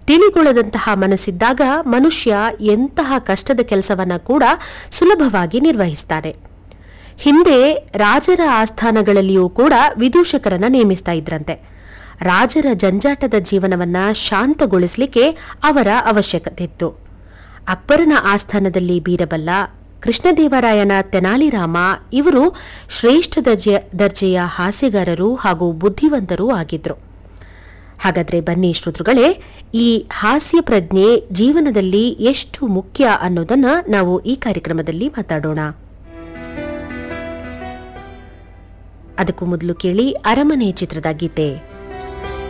ತಿಳಿಗೊಳ್ಳದಂತಹ ಮನಸ್ಸಿದ್ದಾಗ ಮನುಷ್ಯ ಎಂತಹ ಕಷ್ಟದ ಕೆಲಸವನ್ನ ಕೂಡ ಸುಲಭವಾಗಿ ನಿರ್ವಹಿಸ್ತಾನೆ ಹಿಂದೆ ರಾಜರ ಆಸ್ಥಾನಗಳಲ್ಲಿಯೂ ಕೂಡ ವಿದೂಷಕರನ್ನ ನೇಮಿಸ್ತಾ ಇದ್ರಂತೆ ರಾಜರ ಜಂಜಾಟದ ಜೀವನವನ್ನ ಶಾಂತಗೊಳಿಸಲಿಕ್ಕೆ ಅವರ ಅವಶ್ಯಕತೆ ಇತ್ತು ಅಕ್ಬರನ ಆಸ್ಥಾನದಲ್ಲಿ ಬೀರಬಲ್ಲ ಕೃಷ್ಣದೇವರಾಯನ ತೆನಾಲಿರಾಮ ಇವರು ಶ್ರೇಷ್ಠ ದರ್ಜೆಯ ದರ್ಜೆಯ ಹಾಸ್ಯಗಾರರು ಹಾಗೂ ಬುದ್ಧಿವಂತರೂ ಆಗಿದ್ರು ಹಾಗಾದ್ರೆ ಬನ್ನಿ ಶ್ರೋತೃಗಳೇ ಈ ಹಾಸ್ಯ ಪ್ರಜ್ಞೆ ಜೀವನದಲ್ಲಿ ಎಷ್ಟು ಮುಖ್ಯ ಅನ್ನೋದನ್ನ ನಾವು ಈ ಕಾರ್ಯಕ್ರಮದಲ್ಲಿ ಮಾತಾಡೋಣ ಅದಕ್ಕೂ ಮೊದಲು ಕೇಳಿ ಅರಮನೆ ಚಿತ್ರದ ಗೀತೆ